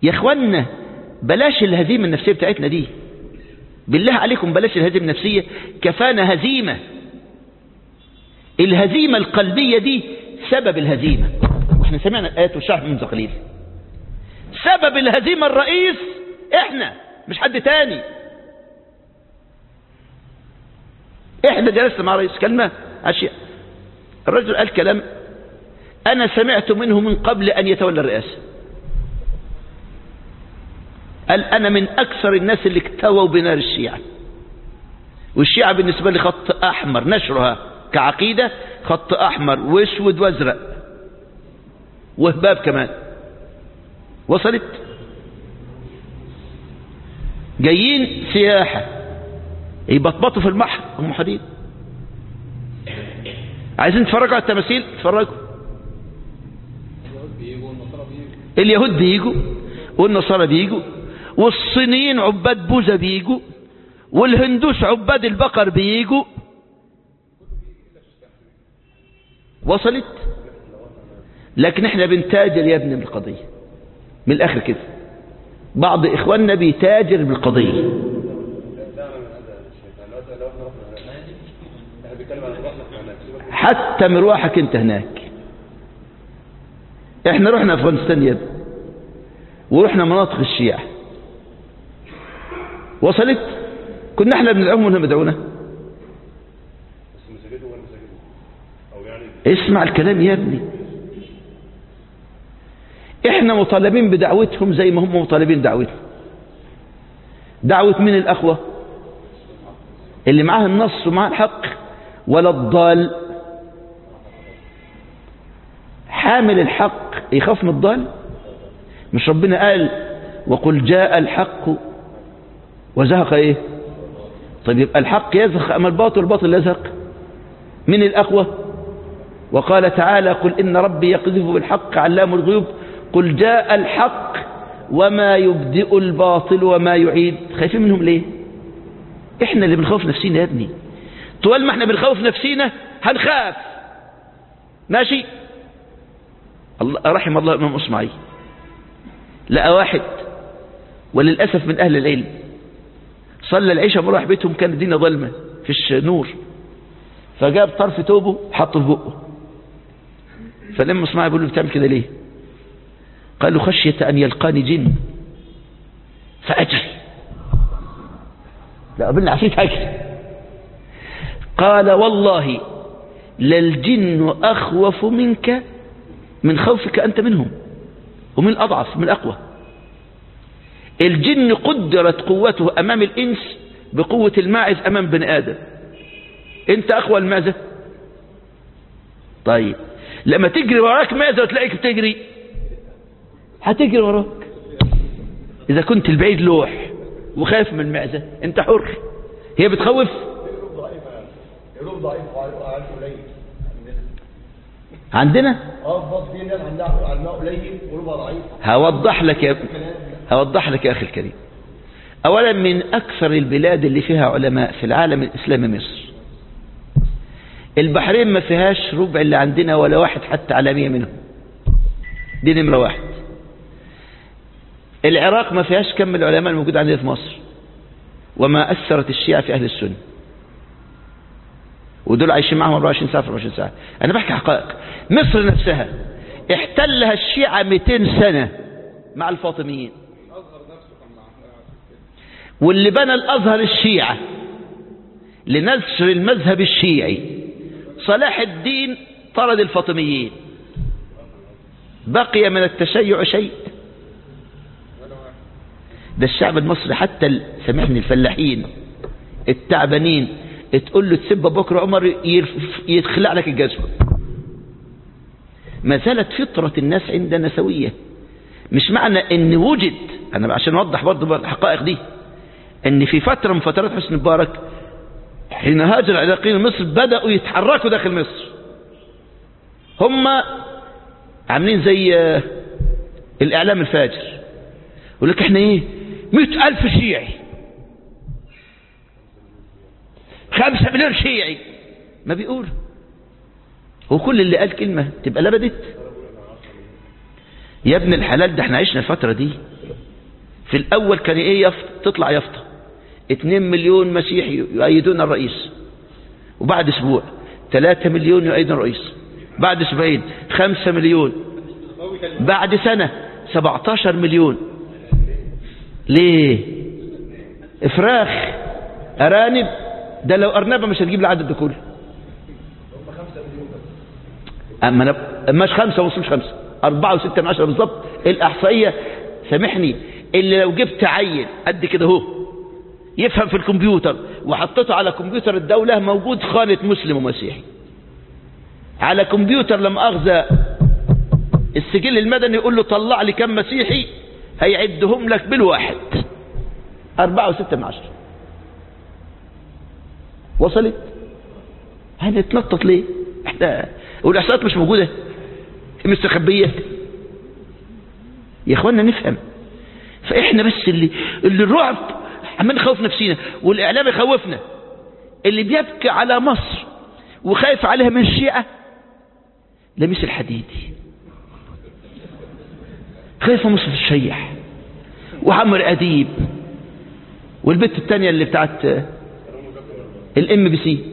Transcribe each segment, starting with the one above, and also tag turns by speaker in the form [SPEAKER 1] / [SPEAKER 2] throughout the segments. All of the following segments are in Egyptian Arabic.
[SPEAKER 1] يا اخوانا بلاش الهزيمة النفسية بتاعتنا دي بالله عليكم بلاش الهزيمة النفسية كفانا هزيمة الهزيمة القلبية دي سبب الهزيمة واحنا سمعنا الآيات والشرح منذ قليل سبب الهزيمة الرئيس احنا مش حد تاني احنا جلسنا مع رئيس كلمة أشياء الرجل قال كلام أنا سمعت منه من قبل أن يتولى الرئاسة قال أنا من أكثر الناس اللي اكتووا بنار الشيعة والشيعة بالنسبة لي خط أحمر نشرها كعقيدة خط أحمر واسود وازرق وهباب كمان وصلت جايين سياحة يبطبطوا في البحر هم حديد عايزين تتفرجوا على التماثيل تتفرجوا اليهود بيجوا والنصارى بيجوا والصينيين عباد بوذا بيجوا والهندوس عباد البقر بيجوا وصلت لكن احنا بنتاجر يا ابني بالقضية من الاخر كده بعض اخواننا بيتاجر بالقضية حتى مروحك انت هناك احنا رحنا افغانستان يا ابني ورحنا مناطق الشيعة وصلت كنا احنا بندعوهم وهم يدعونا اسمع الكلام يا ابني احنا مطالبين بدعوتهم زي ما هم مطالبين بدعوتنا دعوة من الأخوة اللي معاه النص ومعاه الحق ولا الضال حامل الحق يخاف من الضال مش ربنا قال وقل جاء الحق وزهق ايه طيب يبقى الحق يزهق اما الباطل الباطل يزهق من الأخوة وقال تعالى قل إن ربي يقذف بالحق علام الغيوب قل جاء الحق وما يبدئ الباطل وما يعيد خايفين منهم ليه احنا اللي بنخوف نفسينا يا ابني طول ما احنا بنخوف نفسينا هنخاف ماشي الله رحم الله الامام اصمعي لقى واحد وللاسف من اهل العلم صلى العشاء مروح بيتهم كان الدنيا ظلمه فيش نور فجاب طرف توبه حطه في بقه فلما اصمعي بيقول له بتعمل كده ليه قال له خشية أن يلقاني جن فأجري لا قبلنا عفيت أجري قال والله للجن أخوف منك من خوفك أنت منهم ومن الأضعف من الأقوى الجن قدرت قوته أمام الإنس بقوة الماعز أمام بني آدم أنت أقوى الماذا طيب لما تجري وراك ماذا وتلاقيك بتجري هتجري وراك إذا كنت البعيد لوح وخايف من المعزة أنت حر هي بتخوف
[SPEAKER 2] قلوب ضعيف وعلى قليل
[SPEAKER 1] عندنا
[SPEAKER 2] افضل في ناس عندها علماء قليل قلوبها ضعيف
[SPEAKER 1] هوضح لك يا هوضح لك يا أخي الكريم أولا من أكثر البلاد اللي فيها علماء في العالم الإسلامي مصر البحرين ما فيهاش ربع اللي عندنا ولا واحد حتى علامية منهم دي نمرة واحد العراق ما فيهاش كم العلماء الموجود عندنا في مصر وما أثرت الشيعة في أهل السنة ودول عايشين معهم 24 ساعة في 24 ساعة أنا بحكي حقائق مصر نفسها احتلها الشيعة 200 سنة مع الفاطميين واللي بنى الأزهر الشيعة لنشر المذهب الشيعي صلاح الدين طرد الفاطميين بقي من التشيع شيء ده الشعب المصري حتى ال- سامحني الفلاحين التعبانين تقول له تسب بكر عمر يرف- يتخلع لك الجزمة ما زالت فطرة الناس عندنا سوية مش معنى ان وجد انا عشان اوضح برضه الحقائق دي ان في فترة من فترات حسني مبارك حين هاجر العراقيين مصر بدأوا يتحركوا داخل مصر هم عاملين زي آه، الاعلام الفاجر يقول لك احنا ايه مئة الف شيعي خمسة مليون شيعي ما بيقول هو كل اللي قال كلمة تبقى لبدت يا ابن الحلال ده احنا عشنا الفترة دي في الأول كان إيه يفط تطلع يفطة 2 مليون مسيحي يؤيدون الرئيس وبعد أسبوع 3 مليون يؤيدون الرئيس بعد أسبوعين 5 مليون بعد سنة 17 مليون ليه فراخ أرانب ده لو أرنبة مش هتجيب العدد ده كله أما أنا مش خمسة ونص مش خمسة أربعة وستة من عشرة بالظبط الأحصائية سامحني اللي لو جبت عيل قد كده اهو يفهم في الكمبيوتر وحطيته على كمبيوتر الدولة موجود خانة مسلم ومسيحي على كمبيوتر لما أخذ السجل المدني يقول له طلع لي كم مسيحي هيعدهم لك بالواحد أربعة وستة من عشرة وصلت هنتنطط ليه احنا والإحصاءات مش موجودة مستخبية يا اخوانا نفهم فاحنا بس اللي اللي الرعب عمال نخوف نفسينا والاعلام يخوفنا اللي بيبكي على مصر وخايف عليها من الشيعة لميس الحديدي خايف مصر الشيح وعمر أديب والبت التانية اللي بتاعت الام بي سي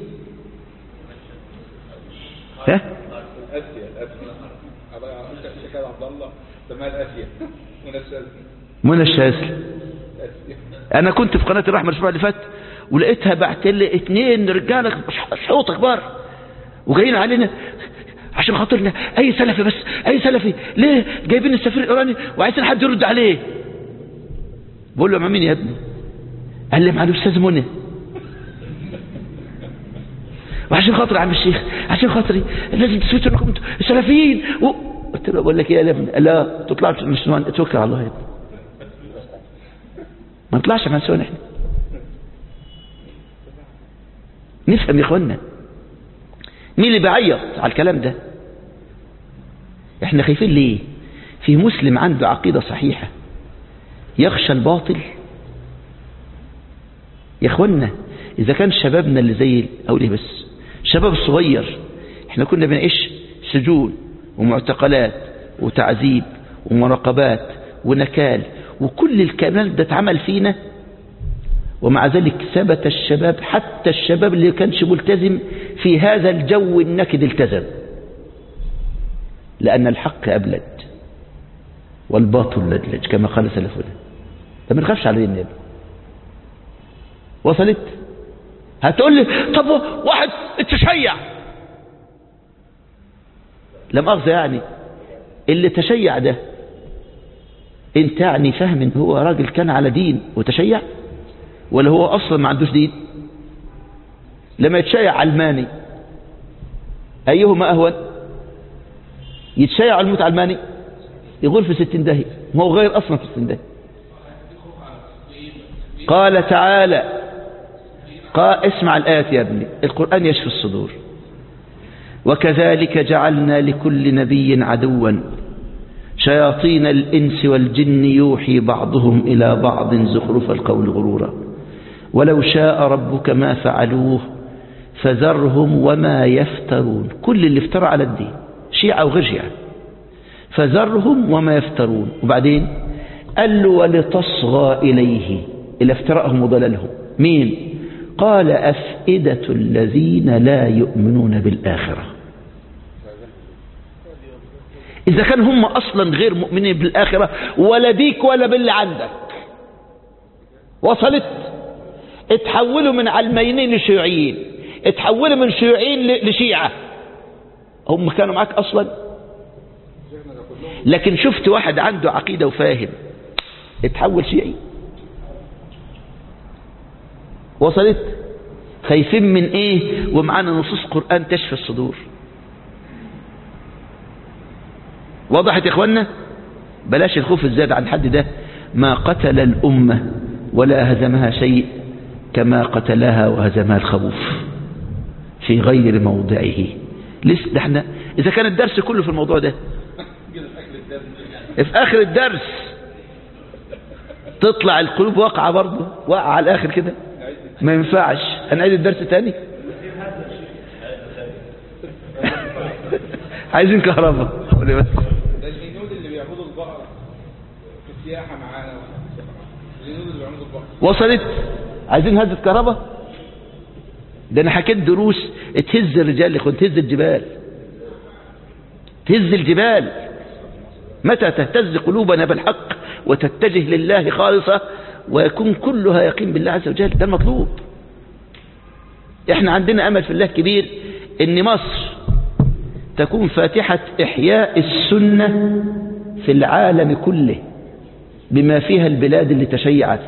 [SPEAKER 1] ها
[SPEAKER 3] اسيا الاسيا شكال عبد الله سماها الاسيا منشأ
[SPEAKER 1] منى الشاذلي
[SPEAKER 3] اسيا
[SPEAKER 1] انا كنت في قناه الرحمه الاسبوع اللي فات ولقيتها بعت لي اثنين رجاله شحوطه كبار وجايين علينا عشان خاطرنا اي سلفي بس اي سلفي ليه جايبين السفير الايراني وعايزين حد يرد عليه بقول له مع مين يا ابني قال لي مع الاستاذ منى وعشان خاطر يا عم الشيخ عشان خاطري لازم تثبتوا انكم انتوا سلفيين و... قلت له بقول لك ايه يا ابني لا تطلعش من السنوان اتوكل على الله يا ابني ما نطلعش من سنوان احنا نفهم يا اخوانا مين اللي بيعيط على الكلام ده احنا خايفين ليه في مسلم عنده عقيدة صحيحة يخشى الباطل يا اخوانا اذا كان شبابنا اللي زي او ليه بس شباب صغير احنا كنا بنعيش سجون ومعتقلات وتعذيب ومراقبات ونكال وكل الكلام ده اتعمل فينا ومع ذلك ثبت الشباب حتى الشباب اللي كانش ملتزم في هذا الجو النكد التزم لأن الحق أبلد والباطل لدلج كما قال سلفنا فما نخافش على النبي وصلت هتقول لي طب واحد تشيع لم أخذ يعني اللي تشيع ده انت يعني فاهم ان هو راجل كان على دين وتشيع ولا هو اصلا ما عندوش دين لما يتشيع علماني ايهما اهون يتشيع علموت علماني يقول في ستين دهي ما هو غير اصلا في ستين دهي قال تعالى قال اسمع الآيات يا ابني القرآن يشفي الصدور وكذلك جعلنا لكل نبي عدوا شياطين الإنس والجن يوحي بعضهم إلى بعض زخرف القول غرورا ولو شاء ربك ما فعلوه فذرهم وما يفترون كل اللي افترى على الدين شيعة وغير شيعة فذرهم وما يفترون وبعدين قال له ولتصغى إليه إلى افتراءهم وضلالهم مين قال أفئدة الذين لا يؤمنون بالآخرة إذا كان هم أصلا غير مؤمنين بالآخرة ولا بيك ولا باللي عندك وصلت اتحولوا من علمانيين لشيوعيين اتحولوا من شيوعيين لشيعة هم كانوا معاك أصلا لكن شفت واحد عنده عقيدة وفاهم اتحول شيعي وصلت خايفين من ايه ومعانا نصوص قرآن تشفي الصدور وضحت يا اخوانا بلاش الخوف الزاد عن حد ده ما قتل الأمة ولا هزمها شيء كما قتلها وهزمها الخوف في غير موضعه لسه ده احنا اذا كان الدرس كله في الموضوع ده في اخر الدرس تطلع القلوب واقعة برضه واقعة على الاخر كده ما ينفعش هنعيد الدرس تاني عايزين كهرباء
[SPEAKER 3] ده الهنود اللي بيعبدوا البقرة في السياحة معانا الجنود اللي بيعملوا البحر
[SPEAKER 1] وصلت عايزين هزة كهرباء ده انا حكيت دروس تهز الرجال يا اخوان تهز الجبال تهز الجبال متى تهتز قلوبنا بالحق وتتجه لله خالصة ويكون كلها يقين بالله عز وجل ده المطلوب احنا عندنا امل في الله كبير ان مصر تكون فاتحة احياء السنة في العالم كله بما فيها البلاد اللي تشيعت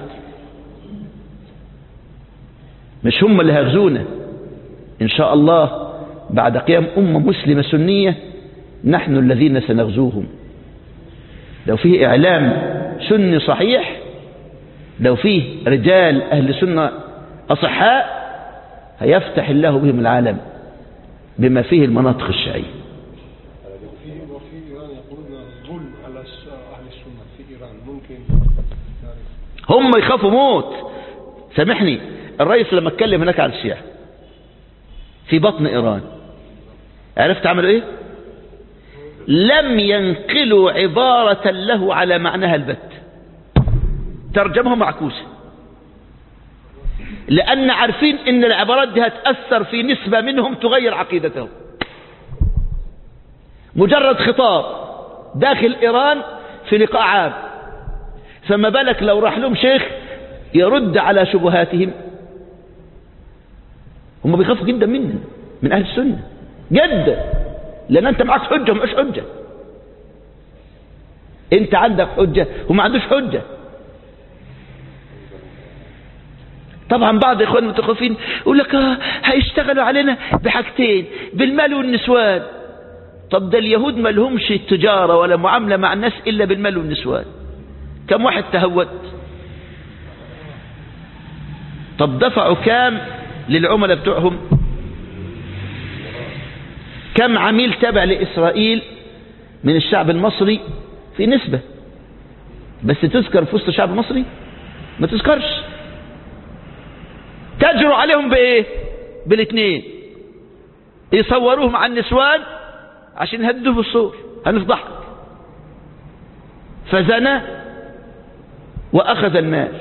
[SPEAKER 1] مش هم اللي هيغزونا إن شاء الله بعد قيام أمة مسلمة سنية نحن الذين سنغزوهم لو فيه إعلام سني صحيح لو فيه رجال أهل سنة أصحاء هيفتح الله بهم العالم بما فيه المناطق الشيعية
[SPEAKER 4] وفي وفي ايران يقولون ظلم على الس- اهل السنه في ايران ممكن يعني
[SPEAKER 1] هم يخافوا موت سامحني الرئيس لما اتكلم هناك على الشيعة في بطن ايران عرفت عملوا ايه لم ينقلوا عبارة له على معناها البت ترجمها معكوسة لأن عارفين ان العبارات دي هتأثر في نسبة منهم تغير عقيدتهم مجرد خطاب داخل إيران في لقاء عام فما بالك لو راح لهم شيخ يرد على شبهاتهم هم بيخافوا جدا مننا من أهل السنة جدا لأن أنت معك حجة ومش حجة أنت عندك حجة وما عندوش حجة طبعا بعض إخوان المتخوفين يقول لك آه هيشتغلوا علينا بحاجتين بالمال والنسوان طب ده اليهود ما لهمش تجارة ولا معاملة مع الناس إلا بالمال والنسوان كم واحد تهوت طب دفعوا كام للعملاء بتوعهم كم عميل تابع لإسرائيل من الشعب المصري في نسبة بس تذكر في وسط الشعب المصري ما تذكرش تجروا عليهم بايه بالاثنين يصوروهم عن النسوان عشان يهددوا بالصور هنفضحك فزنى واخذ المال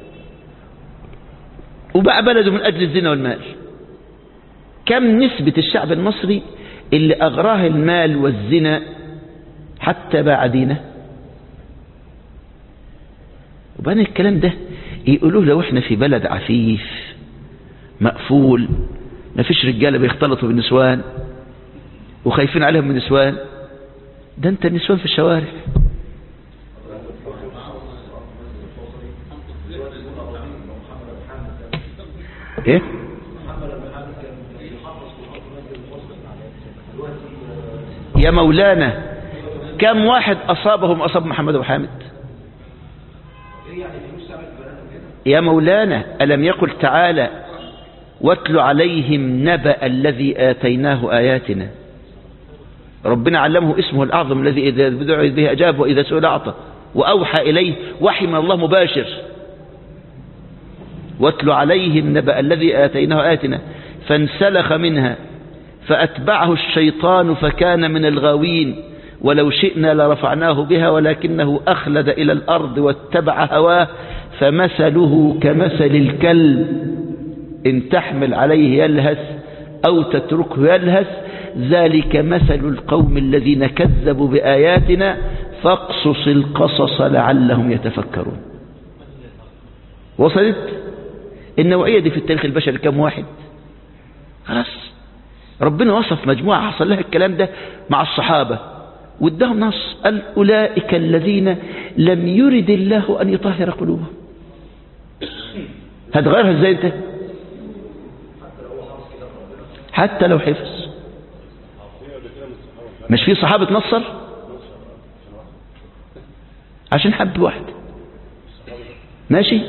[SPEAKER 1] وباع بلده من اجل الزنا والمال كم نسبة الشعب المصري اللي اغراه المال والزنا حتى باع دينه وبان الكلام ده يقولوه لو احنا في بلد عفيف مقفول ما فيش رجالة بيختلطوا بالنسوان وخايفين عليهم من النسوان ده انت النسوان في الشوارع ايه يا مولانا كم واحد اصابهم اصاب محمد وحامد يا مولانا ألم يقل تعالى واتل عليهم نبأ الذي آتيناه آياتنا ربنا علمه اسمه الأعظم الذي إذا دعي به أجاب وإذا سئل أعطى وأوحى إليه وحي من الله مباشر واتل عليهم نبأ الذي آتيناه آياتنا فانسلخ منها فأتبعه الشيطان فكان من الغاوين ولو شئنا لرفعناه بها ولكنه أخلد إلى الأرض واتبع هواه فمثله كمثل الكلب إن تحمل عليه يلهث أو تتركه يلهث ذلك مثل القوم الذين كذبوا بآياتنا فاقصص القصص لعلهم يتفكرون وصلت النوعية دي في التاريخ البشري كم واحد خلاص ربنا وصف مجموعة حصل لها الكلام ده مع الصحابة وادهم نص قال أولئك الذين لم يرد الله أن يطهر قلوبهم هتغيرها ازاي انت حتى لو حفظ مش في صحابة نصر عشان حب واحد ماشي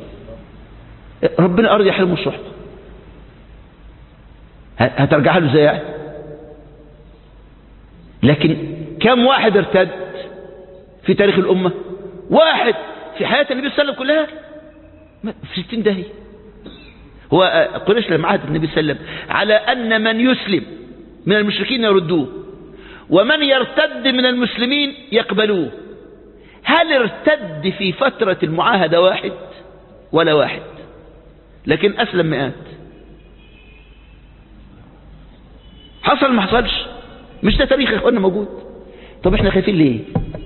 [SPEAKER 1] ربنا أرض يحرمه الصحبة هترجع له ازاي يعني لكن كم واحد ارتد في تاريخ الأمة واحد في حياة النبي صلى الله عليه وسلم كلها في ستين داهية هو قريش لما عهد النبي صلى الله عليه وسلم على أن من يسلم من المشركين يردوه ومن يرتد من المسلمين يقبلوه هل ارتد في فترة المعاهدة واحد ولا واحد لكن أسلم مئات حصل ما حصلش مش ده تاريخ يا اخوانا موجود طب احنا خايفين ليه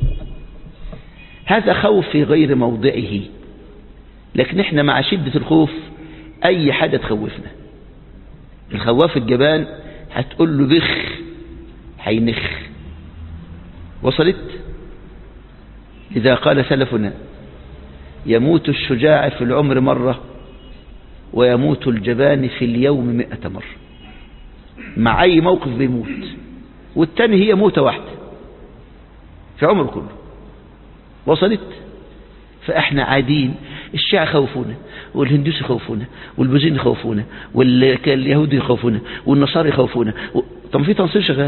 [SPEAKER 1] هذا خوف في غير موضعه لكن احنا مع شدة الخوف اي حاجة تخوفنا الخواف الجبان هتقول له بخ هينخ وصلت إذا قال سلفنا يموت الشجاع في العمر مرة ويموت الجبان في اليوم مئة مرة مع أي موقف بيموت والتاني هي موتة واحدة في عمره كله وصلت فاحنا عادين الشيعة خوفونا والهندوس يخوفونا والبوذيين يخوفونا واليهود يخوفونا والنصارى يخوفونا و... طب في تنصير شغال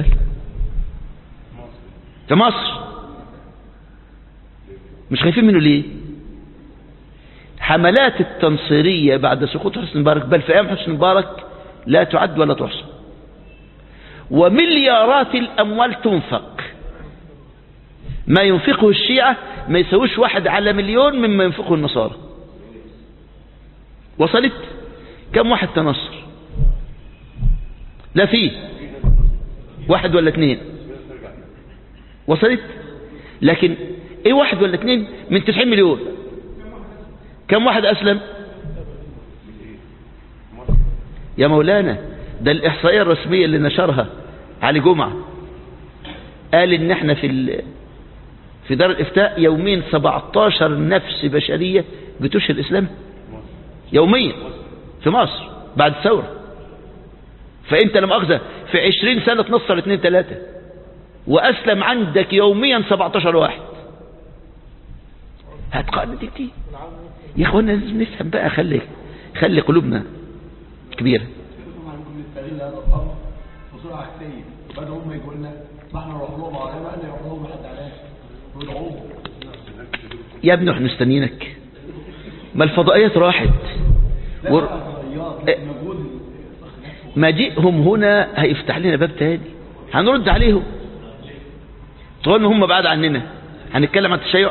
[SPEAKER 1] في مصر مش خايفين منه ليه حملات التنصيرية بعد سقوط حسن مبارك بل في أيام حسن مبارك لا تعد ولا تحصى ومليارات الأموال تنفق ما ينفقه الشيعة ما يسويش واحد على مليون مما ينفقه النصارى وصلت كم واحد تنصر لا فيه واحد ولا اثنين وصلت لكن ايه واحد ولا اثنين من 90 مليون كم واحد اسلم يا مولانا ده الاحصائيه الرسميه اللي نشرها علي جمعه قال ان احنا في ال... في دار الافتاء يوميا 17 نفس بشريه بتشهر الاسلام يوميا في مصر بعد الثوره فانت لما اخذ في 20 سنه تنصر اثنين ثلاثه واسلم عندك يوميا 17 واحد هتقارن دي كتير يا اخوانا لازم نفهم بقى خلي خلي قلوبنا كبيره
[SPEAKER 2] نستغل هذا الامر بصوره عكسيه بدأوا هم يقولوا لنا ما احنا نروح لهم على ما احنا نروح لهم لحد علينا ويدعوهم
[SPEAKER 1] يا ابني احنا مستنيينك ما الفضائيات راحت ور...
[SPEAKER 2] الفضائيات مجهود
[SPEAKER 1] مجيئهم هنا هيفتح لنا باب تاني هنرد عليهم طول ما هم بعاد عننا هنتكلم عن التشيع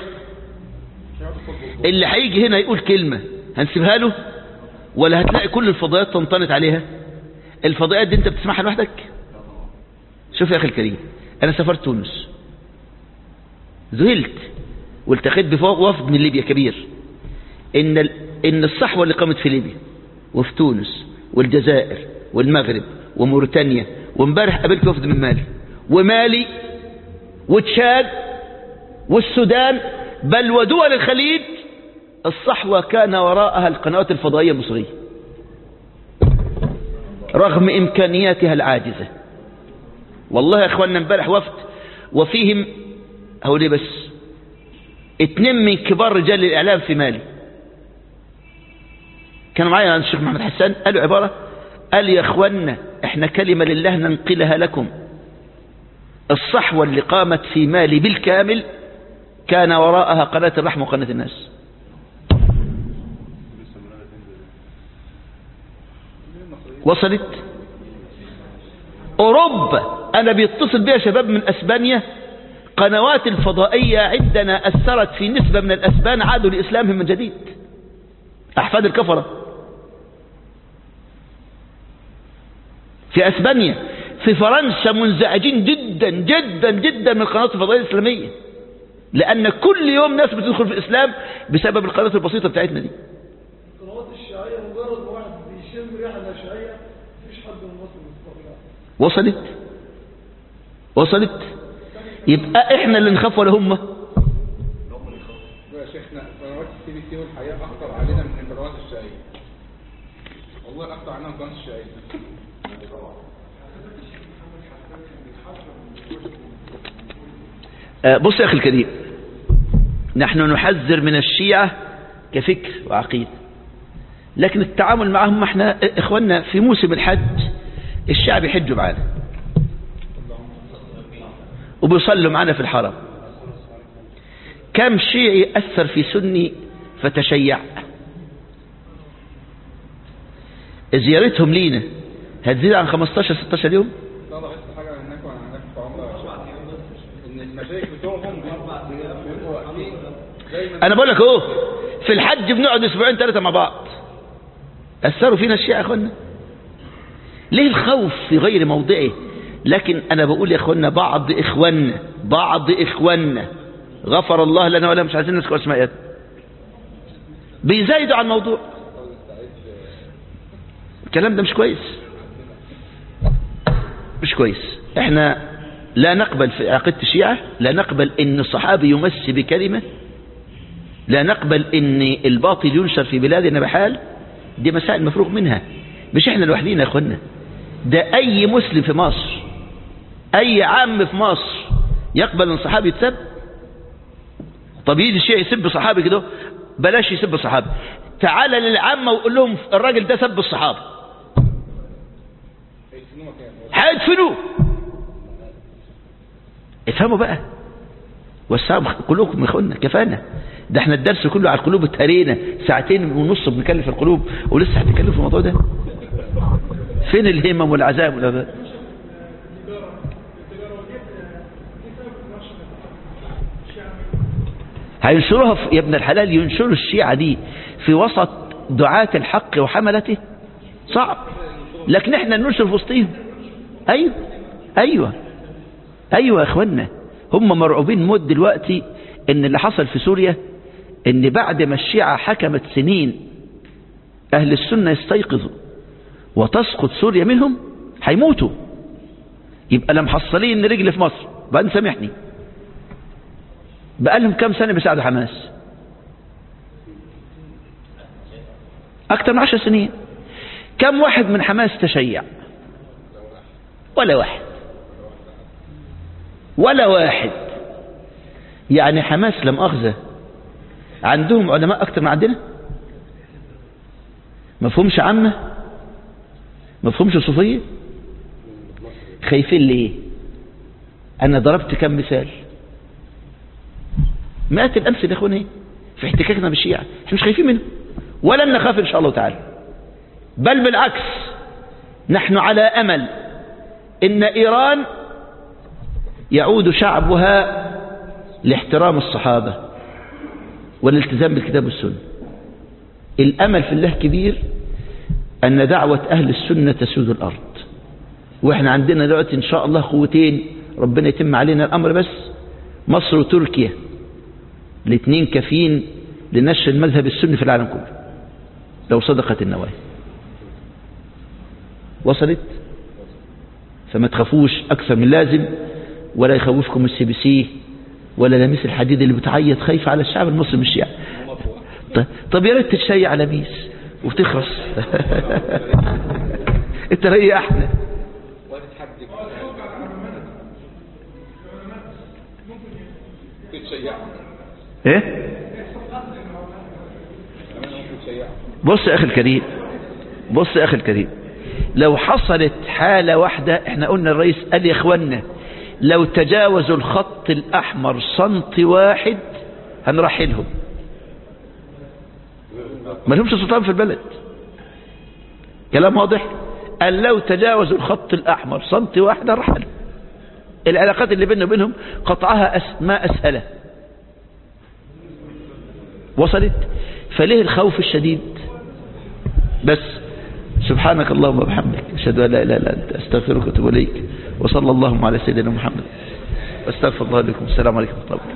[SPEAKER 1] اللي هيجي هنا يقول كلمة هنسيبها له ولا هتلاقي كل الفضائيات تنطنت عليها الفضائيات دي انت بتسمعها لوحدك شوف يا اخي الكريم انا سافرت تونس ذهلت والتقيت بوفد من ليبيا كبير ان ال... ان الصحوه اللي قامت في ليبيا وفي تونس والجزائر والمغرب وموريتانيا وامبارح قابلت وفد من مالي ومالي وتشاد والسودان بل ودول الخليج الصحوة كان وراءها القنوات الفضائية المصرية رغم إمكانياتها العاجزة والله يا أخواننا امبارح وفد وفيهم هولي بس اتنين من كبار رجال الإعلام في مالي كانوا معايا الشيخ محمد حسان قالوا عبارة قال يا أخواننا احنا كلمة لله ننقلها لكم الصحوة اللي قامت في مالي بالكامل كان وراءها قناة الرحمة وقناة الناس وصلت أوروبا أنا بيتصل بيها شباب من أسبانيا قنوات الفضائية عندنا أثرت في نسبة من الأسبان عادوا لإسلامهم من جديد أحفاد الكفرة في أسبانيا في فرنسا منزعجين جدا جدا جدا من القنوات الفضائية الإسلامية لأن كل يوم ناس بتدخل في الإسلام بسبب القنوات البسيطة بتاعتنا دي
[SPEAKER 5] القنوات الشيعية مجرد ما واحد بيشم ريحة شيعية مفيش حد من مصر بيستطيع
[SPEAKER 1] وصلت وصلت يبقى احنا اللي نخاف ولا هم
[SPEAKER 3] يا شيخنا قنوات السي بي سي والحقيقه اخطر علينا من القنوات الشيعيه والله اخطر علينا من القنوات الشيعيه
[SPEAKER 1] آه، بص يا أخي الكريم نحن نحذر من الشيعة كفكر وعقيدة لكن التعامل معهم احنا اخواننا في موسم الحج الشعب يحجوا معانا وبيصلوا معانا في الحرم كم شيعي أثر في سني فتشيع زيارتهم لينا هتزيد عن 15 16 يوم
[SPEAKER 3] لا لاحظت حاجه هناك وانا هناك في عمره يا شيخ ان المشايخ بتوعهم بيبقوا بيبقوا واقفين
[SPEAKER 1] انا بقول لك اهو في الحج بنقعد اسبوعين ثلاثه مع بعض اثروا فينا الشيعة يا اخوانا ليه الخوف في غير موضعه لكن انا بقول يا اخوانا بعض اخواننا بعض اخواننا غفر الله لنا ولا مش عايزين نذكر اسماء بيزايدوا عن الموضوع الكلام ده مش كويس مش كويس احنا لا نقبل في عقيدة الشيعة لا نقبل ان الصحابي يمس بكلمة لا نقبل ان الباطل ينشر في بلادنا بحال دي مسائل مفروغ منها مش احنا لوحدينا يا اخوانا ده اي مسلم في مصر اي عام في مصر يقبل ان صحابي يتسب طب يجي الشيعي يسب صحابي كده بلاش يسب صحابي تعال للعامة وقول لهم الراجل ده سب الصحابة هيدفنوه افهموا بقى وسعوا قلوبكم يا اخوانا كفانا ده احنا الدرس كله على القلوب اتهرينا ساعتين ونص بنتكلم في القلوب ولسه هنتكلم في الموضوع ده فين الهمم والعزائم والأبد هينشروها في يا ابن الحلال ينشروا الشيعة دي في وسط دعاة الحق وحملته صعب لكن احنا ننشر في وسطهم ايوه ايوه ايوه يا اخوانا هم مرعوبين موت دلوقتي ان اللي حصل في سوريا ان بعد ما الشيعة حكمت سنين اهل السنة يستيقظوا وتسقط سوريا منهم هيموتوا يبقى لا محصلين رجل في مصر بعدين سامحني بقالهم كام سنة بيساعدوا حماس اكتر من عشر سنين كم واحد من حماس تشيع ولا واحد ولا واحد يعني حماس لم أخذه عندهم علماء أكتر من عندنا مفهومش عامة مفهومش صوفية خايفين ليه أنا ضربت كم مثال مئات الأمثلة يا إخواني في احتكاكنا بالشيعة احنا مش خايفين منه ولن نخاف إن شاء الله تعالى بل بالعكس نحن على أمل إن إيران يعود شعبها لاحترام الصحابة والالتزام بالكتاب والسنة الأمل في الله كبير أن دعوة أهل السنة تسود الأرض وإحنا عندنا دلوقتي إن شاء الله قوتين ربنا يتم علينا الأمر بس مصر وتركيا الاثنين كافيين لنشر المذهب السني في العالم كله لو صدقت النوايا وصلت فما تخافوش أكثر من لازم ولا يخوفكم السي بي سي ولا لميس الحديد اللي بتعيط خايفة على الشعب المسلم الشيعي طيب, طب يا ريت تتشيع على ميس وتخرس انت ريحنا ايه بص يا اخي الكريم بص يا اخي الكريم لو حصلت حالة واحدة احنا قلنا الرئيس قال يا اخوانا لو تجاوزوا الخط الاحمر سنتي واحد هنرحلهم ما لهمش سلطان في البلد كلام واضح قال لو تجاوزوا الخط الاحمر سنتي واحد هنرحلهم العلاقات اللي بيننا وبينهم قطعها أس... ما اسهله وصلت فليه الخوف الشديد بس سبحانك اللهم وبحمدك اشهد ان لا اله الا انت استغفرك واتوب اليك وصلى اللهم على سيدنا محمد واستغفر الله لكم السلام عليكم ورحمه الله